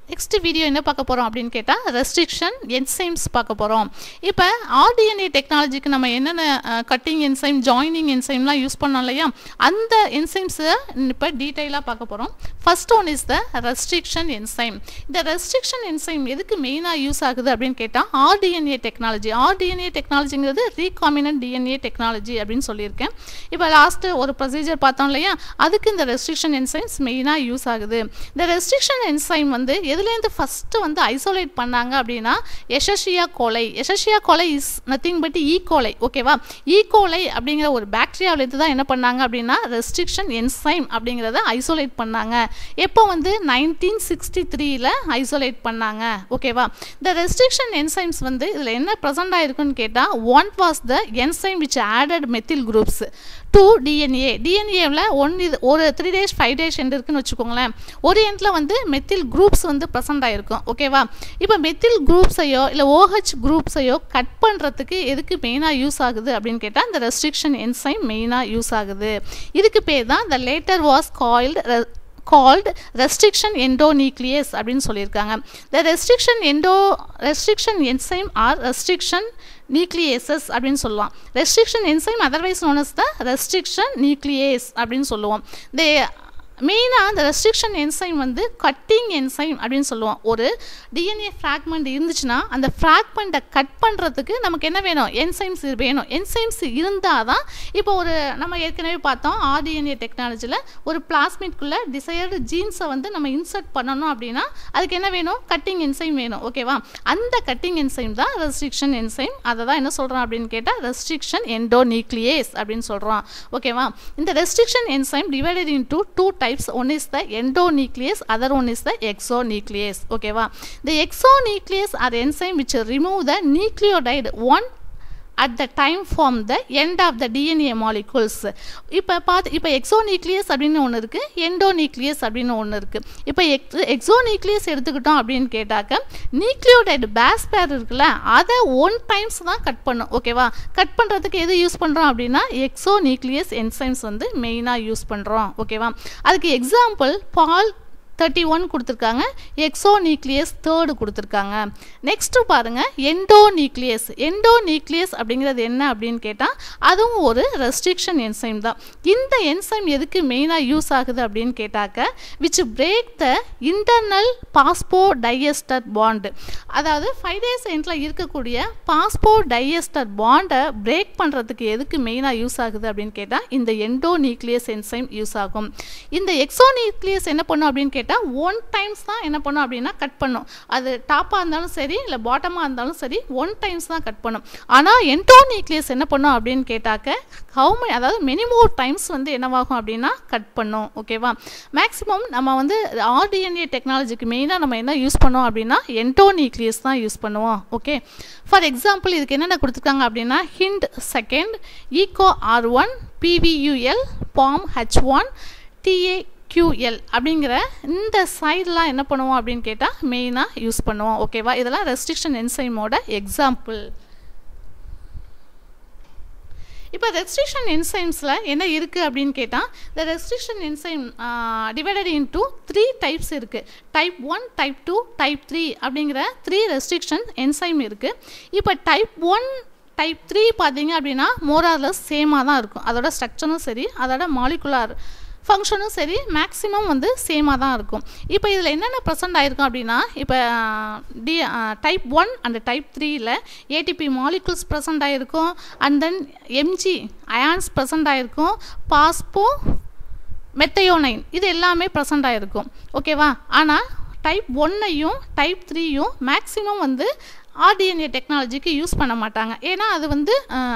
நெக்ஸ்ட் வீடியோ என்ன பார்க்க போகிறோம் அப்படின்னு கேட்டால் ரெஸ்ட்ரிக்ஷன் என்சைம்ஸ் பார்க்க போகிறோம் இப்போ ஆர்டிஎன்ஏ டெக்னாலஜிக்கு நம்ம என்னென்ன கட்டிங் என்சைம் ஜாயினிங் என்சைம்லாம் யூஸ் பண்ணோம் இல்லையா அந்த என்சைம்ஸை இப்போ டீட்டெயிலாக பார்க்க போகிறோம் first one is the restriction enzyme இந்த ரெஸ்ட்ரிக்ஷன் என்சைம் எதுக்கு மெயினாக யூஸ் ஆகுது அப்படின்னு கேட்டால் ஆர்டிஎன்ஏ டெக்னாலஜி ஆர்டிஎன்ஏ டெக்னாலஜிங்கிறது ரீகாமினன்ட் டிஎன்ஏ டெக்னாலஜி அப்படின்னு சொல்லியிருக்கேன் இப்போ லாஸ்ட்டு ஒரு ப்ரொசீஜர் பார்த்தோம் இல்லையா அதுக்கு இந்த ரெஸ்ட்ரிக்ஷன் என்சைம்ஸ் மெயினாக யூஸ் ஆகுது இந்த ரெஸ்ட்ரிக்ஷன் என்சைம் வந்து எதுலேருந்து ஃபஸ்ட்டு வந்து ஐசோலேட் பண்ணாங்க அப்படின்னா எஷஷியா கோலை எஷஷியா கோலை இஸ் நத்திங் பட் ஈ கோலை ஓகேவா ஈ கோலை அப்படிங்கிற ஒரு பாக்டீரியாவிலேருந்து தான் என்ன பண்ணாங்க அப்படின்னா ரெஸ்ட்ரிக்ஷன் என்சைம் அப்படிங்கிறத ஐசோலேட் பண்ணாங்க எப்போ வந்து நைன்டீன் சிக்ஸ்டி த்ரீல ஐசோலேட் பண்ணாங்க ஓகேவா இந்த ரெஸ்ட்ரிக்ஷன் என்சைம்ஸ் வந்து இதில் என்ன ப்ரெசென்ட் ஆயிருக்குன்னு கேட்டால் one was the enzyme which added methyl groups to DNA டிஎன்ஏவில் ஒன் இது ஒரு three days five days end இருக்குன்னு வச்சுக்கோங்களேன் ஒரு எண்டில் வந்து மெத்தில் குரூப்ஸ் வந்து ப்ரெசென்ட் ஆகிருக்கும் ஓகேவா இப்போ மெத்தில் குரூப்ஸையோ இல்லை ஓஹெச் குரூப்ஸையோ கட் பண்ணுறதுக்கு எதுக்கு மெயினாக யூஸ் ஆகுது அப்படின்னு கேட்டால் இந்த ரெஸ்ட்ரிக்ஷன் என்சைம் மெயினாக யூஸ் ஆகுது இதுக்கு பேர் தான் the latter was coined called restriction endonuclease அப்படின்னு சொல்லியிருக்காங்க the restriction endo restriction enzyme or restriction nucleases அப்படின்னு சொல்லுவான் restriction enzyme otherwise known as the restriction nuclease அப்படின்னு சொல்லுவோம் தே மெயினாக அந்த ரெஸ்ட்ரிக்ஷன் என்சைம் வந்து கட்டிங் என்சைம் அப்படின்னு சொல்லுவோம் ஒரு டிஎன்ஏ ஃப்ராக்மெண்ட் இருந்துச்சுன்னா அந்த ஃப்ராக்மெண்ட்டை கட் பண்ணுறதுக்கு நமக்கு என்ன வேணும் என்சைம்ஸ் வேணும் என்சைம்ஸ் இருந்தால் தான் இப்போ ஒரு நம்ம ஏற்கனவே பார்த்தோம் ஆர்டிஎன்ஏ டெக்னாலஜியில் ஒரு பிளாஸ்மிட்குள்ளே டிசையர்டு ஜீன்ஸை வந்து நம்ம இன்சர்ட் பண்ணணும் அப்படின்னா அதுக்கு என்ன வேணும் கட்டிங் என்சைம் வேணும் ஓகேவா அந்த கட்டிங் என்சைம் தான் ரெஸ்ட்ரிக்ஷன் என்சைம் அதை தான் என்ன சொல்கிறோம் அப்படின்னு கேட்டால் ரெஸ்ட்ரிக்ஷன் எண்டோநியூக்ளியேஸ் அப்படின்னு சொல்கிறோம் ஓகேவா இந்த restriction enzyme divided into two type types one is the endonuclease other one is the exonuclease okay va the exonuclease are enzyme which remove the nucleotide one at the time from the end of the DNA molecules இப்போ பார்த்து இப்போ எக்ஸோநியூக்ளியஸ் அப்படின்னு ஒன்று இருக்குது endonuclease அப்படின்னு ஒன்று இருக்குது இப்போ எக்ஸ் எக்ஸோநியூக்ளியஸ் எடுத்துக்கிட்டோம் அப்படின்னு கேட்டாக்க நியூக்ளியோடைடு பேஸ் பேர் இருக்குல்ல அதை ஒன் டைம்ஸ் தான் கட் பண்ணும் ஓகேவா கட் பண்ணுறதுக்கு எது யூஸ் பண்ணுறோம் அப்படின்னா எக்ஸோநியூக்ளியஸ் என்சைம்ஸ் வந்து மெயினாக யூஸ் பண்ணுறோம் ஓகேவா அதுக்கு எக்ஸாம்பிள் பால் தேர்ட்டி ஒன் கொடுத்துருக்காங்க எக்ஸோ நியூக்ளியஸ் தேர்டு கொடுத்துருக்காங்க நெக்ஸ்ட்டு பாருங்கள் எண்டோ நியூக்ளியஸ் எண்டோ நியூக்ளியஸ் அப்படிங்கிறது என்ன அப்படின்னு கேட்டால் அதுவும் ஒரு ரெஸ்ட்ரிக்ஷன் என்சைம் தான் இந்த என்சைம் எதுக்கு மெயினாக யூஸ் ஆகுது அப்படின்னு கேட்டாக்க which break the internal phosphodiester bond அதாவது ஃபைவ் டேஸ் எண்டில் இருக்கக்கூடிய பாஸ்போ டைஎஸ்டர் பாண்டை பிரேக் பண்ணுறதுக்கு எதுக்கு மெயினாக யூஸ் ஆகுது அப்படின்னு கேட்டால் இந்த எண்டோ நியூக்ளியஸ் என்சைம் யூஸ் ஆகும் இந்த எக்ஸோ நியூக்ளியஸ் என்ன பண்ணும் அப்படின்னு கேட்டால் கேட்டால் ஒன் டைம்ஸ் தான் என்ன பண்ணும் அப்படின்னா கட் பண்ணும் அது டாப்பாக இருந்தாலும் சரி இல்லை பாட்டமாக இருந்தாலும் சரி ஒன் டைம்ஸ் தான் கட் பண்ணும் ஆனால் என்டோநியூக்ளியஸ் என்ன பண்ணும் அப்படின்னு கேட்டாக்க ஹவு மெனி அதாவது மெனி மோர் டைம்ஸ் வந்து என்னவாகும் அப்படின்னா கட் பண்ணும் ஓகேவா மேக்ஸிமம் நம்ம வந்து ஆர்டிஎன்ஏ டெக்னாலஜிக்கு மெயினாக நம்ம என்ன யூஸ் பண்ணோம் அப்படின்னா என்டோநியூக்ளியஸ் தான் யூஸ் பண்ணுவோம் ஓகே ஃபார் எக்ஸாம்பிள் இதுக்கு என்னென்ன கொடுத்துருக்காங்க அப்படின்னா Hind second Eco R one PVUL Bam H one TA QL அப்படிங்கிற இந்த சைடெலாம் என்ன பண்ணுவோம் அப்படின்னு கேட்டால் மெயினாக யூஸ் பண்ணுவோம் ஓகேவா இதெல்லாம் ரெஸ்ட்ரிக்ஷன் என்சைமோட எக்ஸாம்பிள் இப்போ ரெஸ்ட்ரிக்ஷன் என்சைம்ஸில் என்ன இருக்குது அப்படின்னு கேட்டால் இந்த restriction enzyme divided into three types இருக்குது type one type two type three அப்படிங்கிற த்ரீ ரெஸ்ட்ரிக்ஷன் என்சைம் இருக்குது இப்போ டைப் ஒன் டைப் த்ரீ பார்த்தீங்க அப்படின்னா மோரார்லஸ் சேமாக தான் இருக்கும் அதோட ஸ்ட்ரக்சரும் சரி அதோட மாலிகுலார் ஃபங்க்ஷனும் சரி மேக்ஸிமம் வந்து சேமாக தான் இருக்கும் இப்போ இதில் என்னென்ன ப்ரெசென்ட் ஆகிருக்கும் அப்படின்னா இப்போ the type one and type த்ரீயில் ஏடிபி மாலிகுல்ஸ் ப்ரெசென்ட் ஆகிருக்கும் and then Mg ions present ஆகிருக்கும் பாஸ்போ மெத்தையோனைன் இது எல்லாமே ப்ரெசென்ட் ஆகிருக்கும் ஓகேவா ஆனால் டைப் ஒன்னையும் டைப் த்ரீயும் மேக்ஸிமம் வந்து ஆர்டிஎன்ஏ டெக்னாலஜிக்கு யூஸ் பண்ண மாட்டாங்க ஏன்னா அது வந்து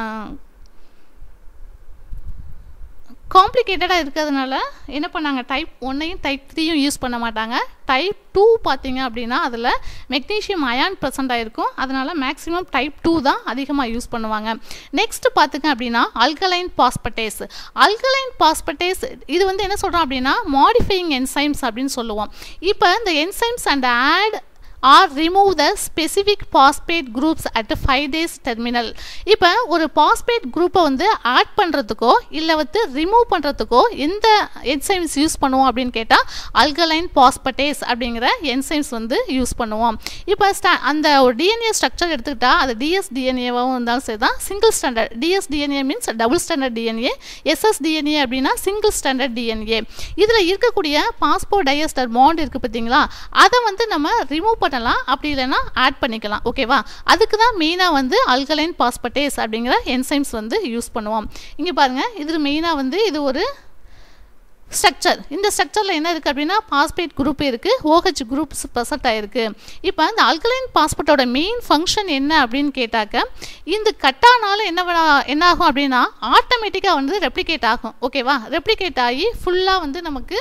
காம்ப்ளிகேட்டடாக இருக்கிறதுனால என்ன பண்ணாங்க டைப் ஒன்னையும் டைப் த்ரீயும் யூஸ் பண்ண மாட்டாங்க டைப் டூ பார்த்தீங்க அப்படின்னா அதில் மெக்னீஷியம் அயான் ப்ரெசென்ட் ஆகிருக்கும் அதனால் மேக்ஸிமம் டைப் டூ தான் அதிகமாக யூஸ் பண்ணுவாங்க நெக்ஸ்ட் பார்த்துங்க அப்படின்னா அல்கலைன் பாஸ்பட்டேஸ் அல்கலைன் பாஸ்பட்டேஸ் இது வந்து என்ன சொல்கிறோம் அப்படின்னா மாடிஃபையிங் என்சைம்ஸ் அப்படின்னு சொல்லுவோம் இப்போ இந்த enzymes and add or remove the specific phosphate groups at five days terminal இப்போ ஒரு பாஸ்பேட் குரூப்பை வந்து ஆட் பண்ணுறதுக்கோ இல்லை வந்து ரிமூவ் பண்ணுறதுக்கோ எந்த என்சைம்ஸ் யூஸ் பண்ணுவோம் அப்படின்னு கேட்டால் அல்கலைன் பாஸ்பட்டேஸ் அப்படிங்கிற என்சைம்ஸ் வந்து யூஸ் பண்ணுவோம் இப்போ ஸ்டா அந்த ஒரு டிஎன்ஏ ஸ்ட்ரக்சர் எடுத்துக்கிட்டால் அது டிஎஸ் டிஎன்ஏவாகவும் இருந்தாலும் சரி தான் single standard DS DNA means double standard DNA SS DNA அப்படின்னா சிங்கிள் ஸ்டாண்டர்ட் டிஎன்ஏ இதில் இருக்கக்கூடிய பாஸ்போ டயஸ்டர் பாண்ட் இருக்குது பார்த்தீங்களா அதை வந்து நம்ம ரிமூவ் பண்ணலாம் அப்படி இல்லைன்னா ஆட் பண்ணிக்கலாம் ஓகேவா அதுக்கு தான் மெயினாக வந்து அல்கலைன் பாஸ்பட்டேஸ் அப்படிங்கிற என்சைம்ஸ் வந்து யூஸ் பண்ணுவோம் இங்கே பாருங்கள் இதில் மெயினாக வந்து இது ஒரு ஸ்ட்ரக்சர் இந்த ஸ்ட்ரக்சரில் என்ன இருக்குது அப்படின்னா பாஸ்பேட் குரூப் இருக்குது ஓஹெச் குரூப்ஸ் ப்ரெசென்ட் ஆகிருக்கு இப்போ இந்த அல்கலைன் பாஸ்பேட்டோட மெயின் ஃபங்க்ஷன் என்ன அப்படின்னு கேட்டாக்க இந்த கட்டானாலும் என்ன பண்ண- என்ன ஆகும் அப்படின்னா ஆட்டோமேட்டிக்காக வந்து ரெப்ளிகேட் ஆகும் ஓகேவா ரெப்ளிகேட் ஆகி ஃபுல்லாக வந்து நமக்கு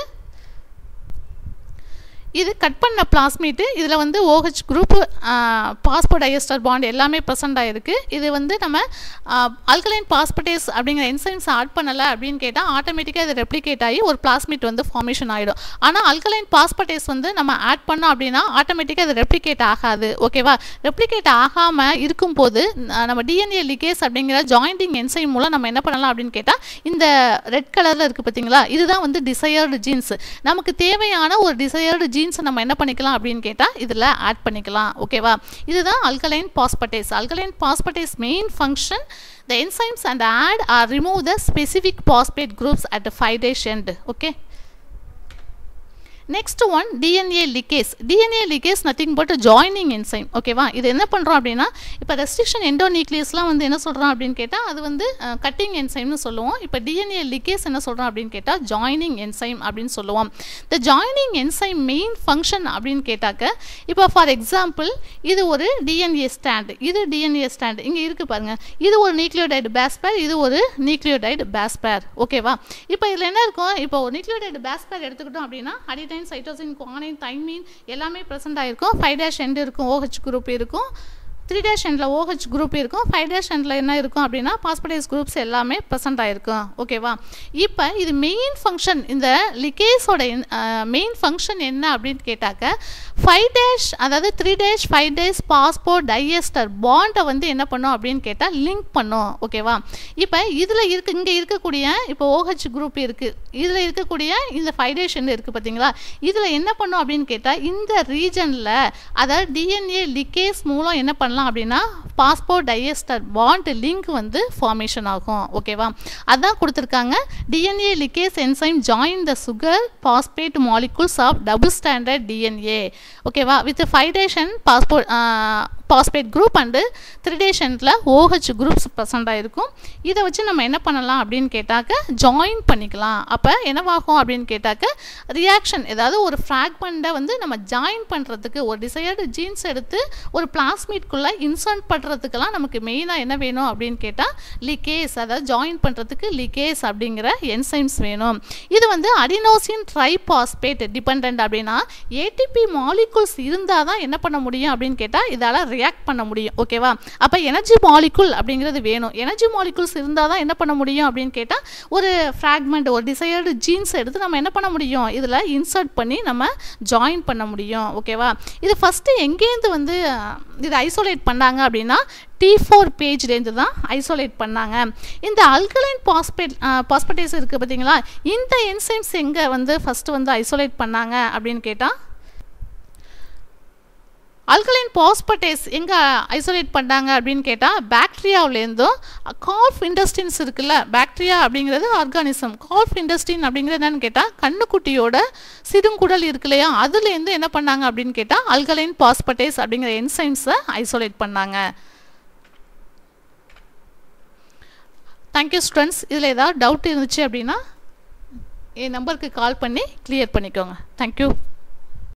இது கட் பண்ண பிளாஸ்மீட்டு இதில் வந்து OH group phosphodiester bond எல்லாமே ப்ரெசென்ட் ஆகிருக்கு இது வந்து நம்ம அல்கலைன் பாஸ்பட்டேஸ் அப்படிங்கிற என்சைம்ஸ் ஆட் பண்ணலை அப்படின்னு கேட்டால் ஆட்டோமேட்டிக்காக இது ரெப்ளிகேட் ஆகி ஒரு பிளாஸ்மீட் வந்து ஃபார்மேஷன் ஆகிடும் ஆனால் அல்கலைன் பாஸ்பட்டேஸ் வந்து நம்ம ஆட் பண்ணோம் அப்படின்னா ஆட்டோமேட்டிக்காக இது ரெப்ளிகேட் ஆகாது ஓகேவா ரெப்ளிகேட் ஆகாமல் இருக்கும்போது ந- நம்ம டிஎன்ஏ லிகேஸ் அப்படிங்கிற ஜாயிண்டிங் என்சைம் மூலம் நம்ம என்ன பண்ணலாம் அப்படின்னு கேட்டால் இந்த ரெட் கலரில் இருக்குது பார்த்தீங்களா இதுதான் வந்து டிசையர்டு ஜீன்ஸ் நமக்கு தேவையான ஒரு டிசையர்டு ஜீன்ஸை நம்ம என்ன பண்ணிக்கலாம் அப்படின்னு கேட்டால் இதில் ஆட் பண்ணிக்கலாம் ஓகேவா இதுதான் alkaline phosphatase alkaline phosphatase main function the enzymes and add or remove the specific phosphate groups at the 5 days end okay next one DNA ligase DNA ligase nothing but joining enzyme ஓகேவா இது என்ன பண்ணுறோம் அப்படின்னா இப்போ restriction எண்டோநியூக்ளியஸ்லாம் வந்து என்ன சொல்கிறோம் அப்படின்னு கேட்டால் அது வந்து கட்டிங் என்சைம்னு சொல்லுவோம் இப்போ டிஎன்ஏ லிகேஸ் என்ன சொல்கிறோம் அப்படின்னு கேட்டால் ஜாயினிங் என்சைம் அப்படின்னு சொல்லுவோம் இந்த ஜாயினிங் என்சைம் மெயின் ஃபங்க்ஷன் அப்படின்னு கேட்டாக்க இப்போ ஃபார் எக்ஸாம்பிள் இது ஒரு டிஎன்ஏ ஸ்டாண்ட் இது டிஎன்ஏ ஸ்டாண்ட் இங்கே இருக்குது பாருங்கள் இது ஒரு நியூக்ளியோடைடு பேஸ்பேர் இது ஒரு நியூக்ளியோடைடு பேஸ்பேர் ஓகேவா இப்போ இதில் என்ன இருக்கும் இப்போ ஒரு நியூக்ளியோடைடு பேஸ்பேர் எடுத்துக்கிட்டோம் அப்படின்னா அடிடைன் சைட்டோசின் குவானின் தைமீன் எல்லாமே ப்ரெசென்ட் ஆகிருக்கும் ஃபைவ் டேஷ் எண்ட் இருக்கும் ஓஹெச் குரூப் இருக்கும் த்ரீ டேஷ் எண்டில் ஓஹெச் குரூப் இருக்கும் ஃபைவ் டேஷ் எண்டில் என்ன இருக்கும் அப்படின்னா பாஸ்படேஸ் குரூப்ஸ் எல்லாமே ப்ரெசென்ட் ஆகிருக்கும் ஓகேவா இப்போ இது மெயின் ஃபங்க்ஷன் இந்த லிகேஸோட மெயின் ஃபங்க்ஷன் என்ன அப்படின்னு கேட்டாக்க ஃபைவ் டேஷ் அதாவது three dash five days phosphodiester பாண்டை வந்து என்ன பண்ணும் அப்படின்னு கேட்டால் லிங்க் பண்ணும் ஓகேவா இப்போ இதில் இருக்கு இங்கே இருக்கக்கூடிய இப்போ ஓஹெச் குரூப் இருக்குது இதில் இருக்கக்கூடிய இந்த ஃபைவ் டேஷ் இருக்குது பார்த்தீங்களா இதில் என்ன பண்ணும் அப்படின்னு கேட்டால் இந்த ரீஜனில் அதாவது டிஎன்ஏ லிகேஸ் மூலம் என்ன பண்ணலாம் அப்படின்னா பாஸ்போர்ட் டைஎஸ்டர் பாண்ட் லிங்க் வந்து ஃபார்மேஷன் ஆகும் ஓகேவா அதான் கொடுத்துருக்காங்க DNA ligase enzyme join the sugar phosphate molecules of double standard DNA ஓகேவா with five dash phosphate phosphate group and த்ரிடேஷனில் ஓஹெச் குரூப்ஸ் ப்ரெசண்டாக இருக்கும் இதை வச்சு நம்ம என்ன பண்ணலாம் அப்படின்னு கேட்டாக்க ஜாயின் பண்ணிக்கலாம் அப்போ என்னவாகும் அப்படின்னு கேட்டாக்க ரியாக்ஷன் ஏதாவது ஒரு ஃப்ராக்மெண்ட்டை வந்து நம்ம ஜாயின் பண்ணுறதுக்கு ஒரு டிசையர்டு ஜீன்ஸ் எடுத்து ஒரு பிளாஸ்மீட்குள்ளே இன்சர்ட் பண்ணுறதுக்கெல்லாம் நமக்கு மெயினாக என்ன வேணும் அப்படின்னு கேட்டால் லிகேஸ் அதாவது ஜாயின் பண்ணுறதுக்கு லிகேஸ் அப்படிங்கிற என்சைம்ஸ் வேணும் இது வந்து அடினோசின் ட்ரைபாஸ்பேட் டிபெண்ட் அப்படின்னா ஏடிபி மாலிகுல்ஸ் இருந்தால் தான் என்ன பண்ண முடியும் அப்படின்னு கேட்டால் இதால் ரியாக்ட் பண்ண முடியும் ஓகேவா அப்போ எனர்ஜி மாலிகுல் அப்படிங்கிறது வேணும் எனர்ஜி மாலிகுல்ஸ் இருந்தால் தான் என்ன பண்ண முடியும் அப்படின்னு கேட்டால் ஒரு ஃப்ராக்மெண்ட் ஒரு டிசையர்டு ஜீன்ஸ் எடுத்து நம்ம என்ன பண்ண முடியும் இதில் இன்சர்ட் பண்ணி நம்ம ஜாயின் பண்ண முடியும் ஓகேவா இது ஃபஸ்ட்டு எங்கேருந்து வந்து அஹ், இது ஐசோலேட் பண்ணாங்க அப்படின்னா டி ஃபோர் பேஜ்லேருந்து தான் ஐசோலேட் பண்ணாங்க இந்த அல்கலைன் பாஸ்பேட் பாஸ்பேட்டேஸ் இருக்குது பார்த்தீங்களா இந்த என்சைம்ஸ் எங்கே வந்து ஃபஸ்ட்டு வந்து ஐசோலேட் பண்ணாங்க அப்படின்னு கேட்டால் அல்கலைன் பாஸ்பட்டேஸ் எங்கே ஐசோலேட் பண்ணாங்க அப்படின்னு கேட்டால் பாக்டீரியாவிலேருந்தும் கால்ஃப் இண்டஸ்ட்ரின்ஸ் இருக்குல்ல பாக்டீரியா அப்படிங்கிறது ஆர்கானிசம் கால்ஃப் இண்டஸ்ட்ரின் அப்படிங்கிறது என்னன்னு கேட்டால் கண்ணுக்குட்டியோட சிறுங்குடல் இருக்கு இல்லையா அதுலேருந்து என்ன பண்ணாங்க அப்படின்னு கேட்டால் அல்கலைன் பாஸ்பட்டேஸ் அப்படிங்கிற என்சைம்ஸை ஐசோலேட் பண்ணாங்க தேங்க்யூ ஸ்டூடெண்ட்ஸ் இதில் ஏதாவது டவுட் இருந்துச்சு அப்படின்னா என் நம்பருக்கு கால் பண்ணி கிளியர் பண்ணிக்கோங்க தேங்க்யூ